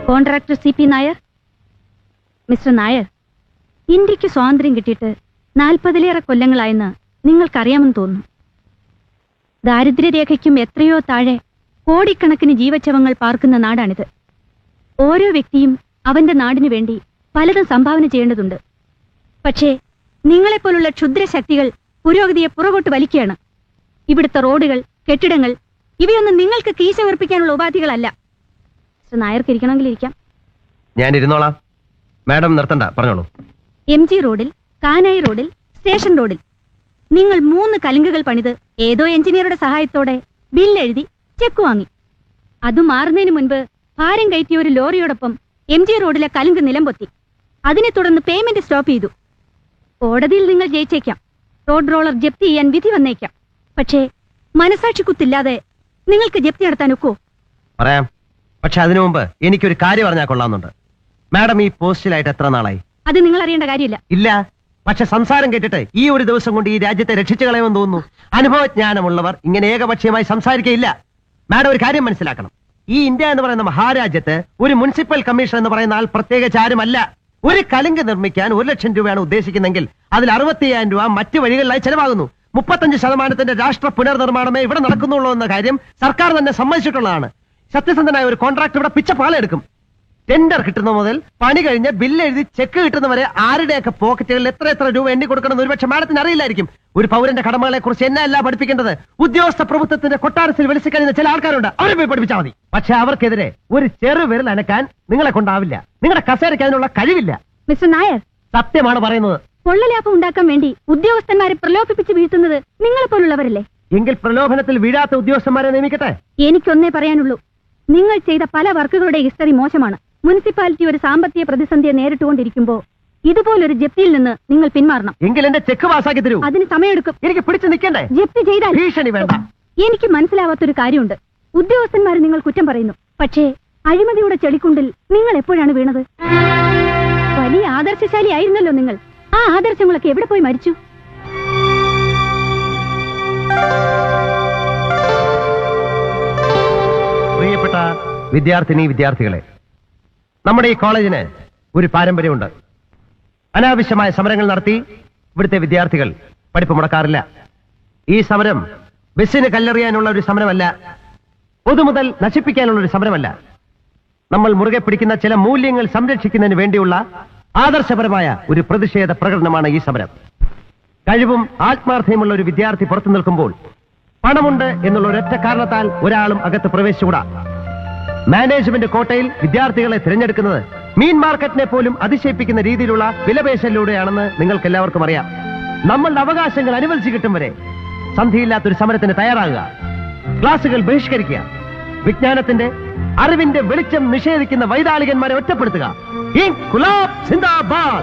Contractor C P Nair mister Nair ഇന്ത്യക്ക് സ്വാതന്ത്ര്യം കിട്ടിയിട്ട് നാൽപ്പതിലേറെ കൊല്ലങ്ങളായെന്ന് നിങ്ങൾക്കറിയാമെന്ന് തോന്നുന്നു ദാരിദ്ര്യരേഖയ്ക്കും എത്രയോ താഴെ കോടിക്കണക്കിന് ജീവച്ചവങ്ങൾ പാർക്കുന്ന നാടാണിത് ഓരോ വ്യക്തിയും അവന്റെ നാടിനു വേണ്ടി പലതും സംഭാവന ചെയ്യേണ്ടതുണ്ട് പക്ഷേ നിങ്ങളെപ്പോലുള്ള ക്ഷുദ്രശക്തികൾ പുരോഗതിയെ പുറകോട്ട് വലിക്കുകയാണ് ഇവിടുത്തെ റോഡുകൾ കെട്ടിടങ്ങൾ ഇവയൊന്നും നിങ്ങൾക്ക് കീശ വീർപ്പിക്കാനുള്ള ഉപാധികളല്ല മിസ്റ്റർ നായർക്ക് ഇരിക്കണമെങ്കിൽ ഇരിക്കാം ഞാൻ ഇരുന്നോളാം മാഡം നിർത്തണ്ട പറഞ്ഞോളൂ എം ജി റോഡിൽ കാനായി റോഡിൽ സ്റ്റേഷൻ റോഡിൽ നിങ്ങൾ മൂന്ന് കലുങ്കുകൾ പണിത് ഏതോ എഞ്ചിനീയറുടെ സഹായത്തോടെ ബില്ലെഴുതി ചെക്ക് വാങ്ങി അത് മാറുന്നതിന് മുൻപ് ഭാരം കയറ്റിയ ഒരു ലോറിയോടൊപ്പം എം ജി റോഡിലെ കലുങ്ക് നിലംപൊത്തി അതിനെ തുടർന്ന് പേയ്മെന്റ് സ്റ്റോപ്പ് ചെയ്തു കോടതിയിൽ നിങ്ങൾ ജയിച്ചേക്കാം റോഡ് റോളർ ജപ്തി ചെയ്യാൻ വിധി വന്നേക്കാം പക്ഷേ മനസാക്ഷി കുത്തില്ലാതെ നിങ്ങൾക്ക് ജപ്തി നടത്താൻ ഒക്കോ പറയാം പക്ഷെ അതിനു മുമ്പ് എനിക്കൊരു കാര്യം പറഞ്ഞാൽ കൊള്ളാമെന്നുണ്ട് മാഡം ഈ പോസ്റ്റിലായിട്ട് എത്ര നാളായി അത് നിങ്ങൾ അറിയേണ്ട കാര്യമില്ല ഇല്ല പക്ഷെ സംസാരം കേട്ടിട്ട് ഈ ഒരു ദിവസം കൊണ്ട് ഈ രാജ്യത്തെ രക്ഷിച്ചു കളയുമെന്ന് തോന്നുന്നു അനുഭവജ്ഞാനമുള്ളവർ ഇങ്ങനെ ഏകപക്ഷീയമായി സംസാരിക്കയില്ല മാഡം ഒരു കാര്യം മനസ്സിലാക്കണം ഈ ഇന്ത്യ എന്ന് പറയുന്ന മഹാരാജ്യത്ത് ഒരു മുനിസിപ്പൽ കമ്മീഷൻ എന്ന് പറയുന്ന ആൾ പ്രത്യേകിച്ച് ആരുമല്ല ഒരു കലുങ്ക് നിർമ്മിക്കാൻ ഒരു ലക്ഷം രൂപയാണ് ഉദ്ദേശിക്കുന്നെങ്കിൽ അതിൽ അറുപത്തി അയ്യായിരം രൂപ മറ്റു വഴികളിലായി ചെലവാകുന്നു മുപ്പത്തഞ്ച് ശതമാനത്തിന്റെ രാഷ്ട്ര പുനർനിർമ്മാണമേ ഇവിടെ നടക്കുന്നുള്ളൂ എന്ന കാര്യം സർക്കാർ തന്നെ സമ്മതിച്ചിട്ടുള്ളതാണ് സത്യസന്ധനായ ഒരു കോൺട്രാക്ട് ഇവിടെ പിച്ച പാലെടുക്കും ടെൻഡർ കിട്ടുന്ന മുതൽ പണി കഴിഞ്ഞ് ബില്ല് എഴുതി ചെക്ക് കിട്ടുന്നവരെ ആരുടെയൊക്കെ പോക്കറ്റുകളിൽ എത്ര എത്ര രൂപ എണ്ണി കൊടുക്കണം ഒരുപക്ഷെ മാഡത്തിന് അറിയില്ലായിരിക്കും ഒരു പൗരന്റെ കടമകളെ കുറിച്ച് എന്നെ അല്ല പഠിപ്പിക്കേണ്ടത് ഉദ്യോഗസ്ഥ പ്രഭുത്വത്തിന്റെ കൊട്ടാരത്തിൽ വിളിച്ചു കഴിയുന്ന ചില ആൾക്കാരുണ്ട് അവരെ പോയി പഠിപ്പിച്ചാൽ മതി പക്ഷെ അവർക്കെതിരെ ഒരു ചെറു വിരൽ അനക്കാൻ നിങ്ങളെ കൊണ്ടാവില്ല നിങ്ങളുടെ കസേരയ്ക്ക് അതിനുള്ള കഴിവില്ല മിസ്റ്റർ നായർ സത്യമാണ് പറയുന്നത് കൊള്ളലാഭം ഉണ്ടാക്കാൻ വേണ്ടി ഉദ്യോഗസ്ഥന്മാരെ പ്രലോഭിപ്പിച്ച് വീഴ്ത്തുന്നത് നിങ്ങളെപ്പോലുള്ളവരല്ലേ എങ്കിൽ പ്രലോഭനത്തിൽ വീഴാത്ത ഉദ്യോഗസ്ഥന്മാരെ നിയമിക്കട്ടെ എനിക്കൊന്നേ പറയാനുള്ളൂ നിങ്ങൾ ചെയ്ത പല വർക്കുകളുടെ ഹിസ്റ്ററി മോശമാണ് മുനിസിപ്പാലിറ്റി ഒരു സാമ്പത്തിക പ്രതിസന്ധിയെ നേരിട്ടുകൊണ്ടിരിക്കുമ്പോ ഇതുപോലൊരു ജപ്തിയിൽ നിന്ന് നിങ്ങൾ പിന്മാറണം എങ്കിൽ എന്റെ ചെക്ക് പാസ്സാക്കി തരൂ അതിന് സമയമെടുക്കും എനിക്ക് പിടിച്ചു നിൽക്കണ്ടേ ജപ്തി ചെയ്താൽ ഭീഷണി വേണ്ട എനിക്ക് മനസ്സിലാവാത്തൊരു കാര്യമുണ്ട് ഉദ്യോഗസ്ഥന്മാർ നിങ്ങൾ കുറ്റം പറയുന്നു പക്ഷേ അഴിമതിയുടെ ചെളിക്കുണ്ടിൽ നിങ്ങൾ എപ്പോഴാണ് വീണത് വലിയ ആദർശശാലി ആയിരുന്നല്ലോ നിങ്ങൾ ആ ആദർശങ്ങളൊക്കെ എവിടെ പോയി മരിച്ചു പ്രിയപ്പെട്ട വിദ്യാർത്ഥിനി വിദ്യാർത്ഥികളെ നമ്മുടെ ഈ കോളേജിന് ഒരു പാരമ്പര്യമുണ്ട് അനാവശ്യമായ സമരങ്ങൾ നടത്തി ഇവിടുത്തെ വിദ്യാർത്ഥികൾ പഠിപ്പ് മുടക്കാറില്ല ഈ സമരം ബസ്സിന് കല്ലെറിയാനുള്ള ഒരു സമരമല്ല പൊതുമുതൽ നശിപ്പിക്കാനുള്ള ഒരു സമരമല്ല നമ്മൾ മുറുകെ പിടിക്കുന്ന ചില മൂല്യങ്ങൾ സംരക്ഷിക്കുന്നതിന് വേണ്ടിയുള്ള ആദർശപരമായ ഒരു പ്രതിഷേധ പ്രകടനമാണ് ഈ സമരം കഴിവും ആത്മാർത്ഥയുമുള്ള ഒരു വിദ്യാർത്ഥി പുറത്തു നിൽക്കുമ്പോൾ പണമുണ്ട് എന്നുള്ള ഒരൊറ്റ കാരണത്താൽ ഒരാളും അകത്ത് പ്രവേശിച്ചുകൂടാ മാനേജ്മെന്റ് കോട്ടയിൽ വിദ്യാർത്ഥികളെ തിരഞ്ഞെടുക്കുന്നത് മീൻ മാർക്കറ്റിനെ പോലും അതിശയിപ്പിക്കുന്ന രീതിയിലുള്ള വിലപേശലിലൂടെയാണെന്ന് നിങ്ങൾക്ക് എല്ലാവർക്കും അറിയാം നമ്മളുടെ അവകാശങ്ങൾ അനുവദിച്ചു കിട്ടും വരെ സന്ധിയില്ലാത്തൊരു സമരത്തിന് തയ്യാറാകുക ക്ലാസുകൾ ബഹിഷ്കരിക്കുക വിജ്ഞാനത്തിന്റെ അറിവിന്റെ വെളിച്ചം നിഷേധിക്കുന്ന വൈതാളികന്മാരെ ഒറ്റപ്പെടുത്തുക ഇൻകുലാബ് സിന്ദാബാദ്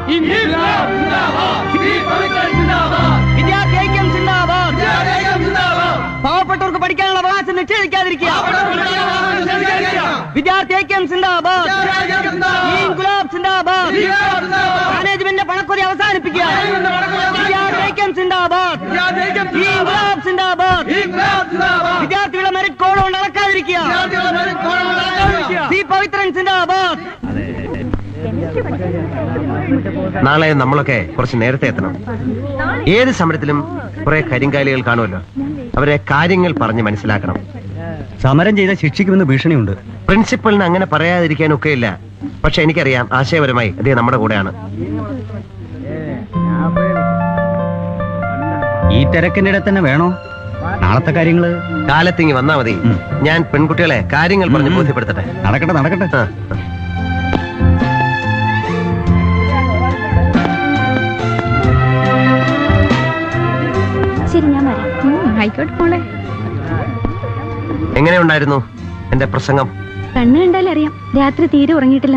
വിദ്യാർത്ഥി ഐക്യം സിന്ദാബാദ് പാവപ്പെട്ടവർക്ക് പഠിക്കാനുള്ള അവകാശം നിഷേധിക്കാതിരിക്കുക വിദ്യാർത്ഥി ഐക്യം സിന്ദാബാദ് ഗുലാബ് സിന്ദാബാദ് മാനേജ്മെന്റിന്റെ പണക്കൊതി അവസാനിപ്പിക്കുക വിദ്യാർത്ഥി ഐക്യം സിന്ദാബാദ് ഗുലാബ് സിന്ദാബാദ് വിദ്യാർത്ഥികളുടെ മെറിറ്റ് കോഡ് കൊണ്ട് അളക്കാതിരിക്കുക സി പവിത്രൻ സിന്ദാബാദ് നാളെ നമ്മളൊക്കെ കുറച്ച് നേരത്തെ എത്തണം ഏത് സമരത്തിലും കുറെ കരിങ്കാലികൾ കാണുമല്ലോ അവരെ കാര്യങ്ങൾ പറഞ്ഞ് മനസ്സിലാക്കണം സമരം ചെയ്ത ശിക്ഷിക്കുമെന്ന് ഭീഷണിയുണ്ട് പ്രിൻസിപ്പലിന് അങ്ങനെ പറയാതിരിക്കാനൊക്കെ ഇല്ല പക്ഷെ എനിക്കറിയാം ആശയപരമായി അദ്ദേഹം നമ്മുടെ കൂടെയാണ് ഈ തിരക്കിന്റെ ഇടയിൽ തന്നെ വേണോ നാളത്തെ കാര്യങ്ങള് കാലത്തിങ്ങി വന്നാ മതി ഉം. ഞാൻ പെൺകുട്ടികളെ കാര്യങ്ങൾ പറഞ്ഞ് ഉം. ബോധ്യപ്പെടുത്തട്ടെ നടക്കട്ടെ നടക്കട്ടെ ആ. ശരി ഞാൻ വരാം ആയിക്കോട്ടെ പോളെ എങ്ങനെയുണ്ടായിരുന്നു എന്റെ പ്രസംഗം കണ്ണു കണ്ടാലറിയാം രാത്രി തീരെ ഉറങ്ങിയിട്ടില്ല